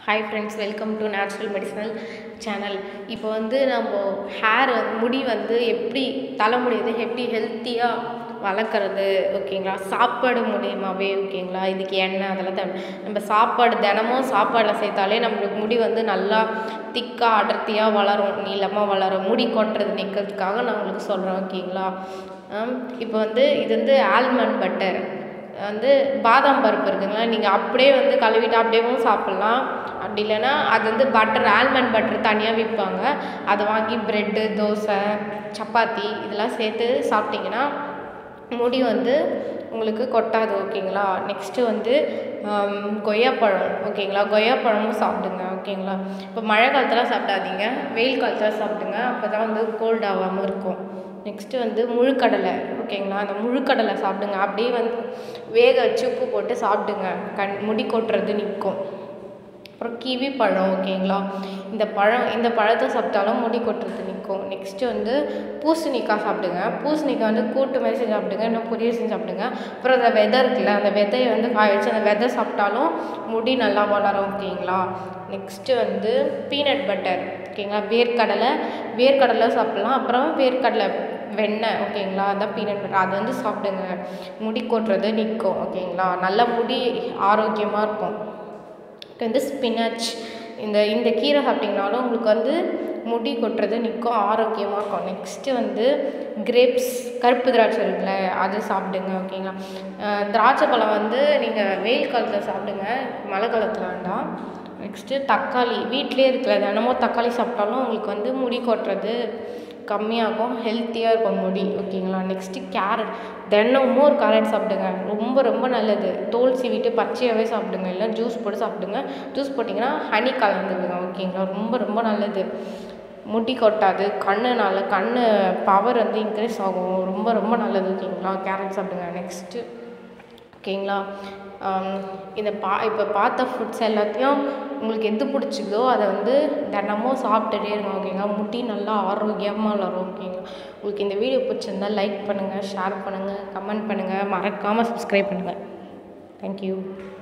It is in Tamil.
hi friends welcome to natural medicinal channel இப்போ வந்து நம்ம ஹேர் முடி வந்து எப்படி தலைமுடி வந்து எப்படி ஹெல்த்தியாக வளர்க்குறது ஓகேங்களா சாப்பாடு மூலியமாகவே ஓகேங்களா இதுக்கு எண்ணெய் அதெல்லாம் தேவை நம்ம சாப்பாடு தினமும் சாப்பாடில் சேர்த்தாலே நம்மளுக்கு முடி வந்து நல்லா திக்காக அடர்த்தியாக வளரும் நீளமாக வளரும் முடி கொட்டுறது நிற்கிறதுக்காக நான் உங்களுக்கு சொல்கிறேன் ஓகேங்களா இப்போ வந்து இது வந்து ஆல்மண்ட் பட்டர் வந்து பாதாம் பருப்பு இருக்குங்களா நீங்கள் அப்படியே வந்து கழுவிட்டு அப்படியேவும் சாப்பிட்லாம் அப்படி இல்லைன்னா அது வந்து பட்டர் ஆல்மண்ட் பட்டர் தனியாக விற்பாங்க அதை வாங்கி ப்ரெட்டு தோசை சப்பாத்தி இதெல்லாம் சேர்த்து சாப்பிட்டிங்கன்னா முடி வந்து உங்களுக்கு கொட்டாது ஓகேங்களா நெக்ஸ்ட்டு வந்து கொய்யாப்பழம் ஓகேங்களா கொய்யாப்பழமும் சாப்பிடுங்க ஓகேங்களா இப்போ மழை காலத்தில் சாப்பிடாதீங்க வெயில் காலத்தில் சாப்பிடுங்க அப்போ தான் வந்து கோல்ட் ஆகாமல் இருக்கும் நெக்ஸ்ட்டு வந்து முழுக்கடலை ஓகேங்களா அந்த முழுக்கடலை சாப்பிடுங்க அப்படியே வந்து வேக வச்சு உப்பு போட்டு சாப்பிடுங்க கண் முடி கொட்டுறது நிற்கும் அப்புறம் கிவி பழம் ஓகேங்களா இந்த பழம் இந்த பழத்தை சாப்பிட்டாலும் முடி கொட்டுறது நிற்கும் நெக்ஸ்ட்டு வந்து பூசணிக்காய் சாப்பிடுங்க பூசணிக்காய் வந்து கூட்டு மாதிரி செஞ்சு சாப்பிடுங்க இன்னும் பொரியல் செஞ்சு சாப்பிடுங்க அப்புறம் அந்த விதை இருக்குல்ல அந்த விதையை வந்து காய வச்சு அந்த விதை சாப்பிட்டாலும் முடி நல்லா வளரும் ஓகேங்களா நெக்ஸ்ட்டு வந்து பீனட் பட்டர் ஓகேங்களா வேர்க்கடலை வேர்க்கடலை சாப்பிட்லாம் அப்புறம் வேர்க்கடலை வெண்ணெய் ஓகேங்களா அதான் பீனட் பட்டர் அதை வந்து சாப்பிடுங்க முடி கொட்டுறது நிற்கும் ஓகேங்களா நல்ல முடி ஆரோக்கியமாக இருக்கும் வந்து ஸ்பினச் இந்த இந்த கீரை சாப்பிட்டிங்கனாலும் உங்களுக்கு வந்து முடி கொட்டுறது நிற்கும் ஆரோக்கியமாக இருக்கும் நெக்ஸ்ட்டு வந்து கிரேப்ஸ் கருப்பு திராட்சை இருக்குல்ல அது சாப்பிடுங்க ஓகேங்களா திராட்சை பழம் வந்து நீங்கள் வெயில் காலத்தில் சாப்பிடுங்க மழை காலத்தில் வேண்டாம் நெக்ஸ்ட்டு தக்காளி வீட்டிலே இருக்கிற தினமும் தக்காளி சாப்பிட்டாலும் உங்களுக்கு வந்து முடி கொட்டுறது கம்மியாகும் ஹெல்த்தியாக இருக்கும் முடி ஓகேங்களா நெக்ஸ்ட்டு கேரட் தினமும் ஒரு கேரட் சாப்பிடுங்க ரொம்ப ரொம்ப நல்லது தோல் சீவிட்டு பச்சையாகவே சாப்பிடுங்க இல்லை ஜூஸ் போட்டு சாப்பிடுங்க ஜூஸ் போட்டிங்கன்னா ஹனி கலந்துக்குங்க ஓகேங்களா ரொம்ப ரொம்ப நல்லது முடி கொட்டாது கண்ணுனால கண் பவர் வந்து இன்க்ரீஸ் ஆகும் ரொம்ப ரொம்ப நல்லது ஓகேங்களா கேரட் சாப்பிடுங்க நெக்ஸ்ட்டு ஓகேங்களா இந்த பா இப்போ பார்த்த ஃபுட்ஸ் எல்லாத்தையும் உங்களுக்கு எது பிடிச்சிக்குதோ அதை வந்து தினமும் சாப்பிட்டுட்டே இருங்க ஓகேங்களா முடி நல்லா ஆரோக்கியமாக வளரும் ஓகேங்களா உங்களுக்கு இந்த வீடியோ பிடிச்சிருந்தா லைக் பண்ணுங்கள் ஷேர் பண்ணுங்கள் கமெண்ட் பண்ணுங்கள் மறக்காமல் சப்ஸ்கிரைப் பண்ணுங்கள் தேங்க்யூ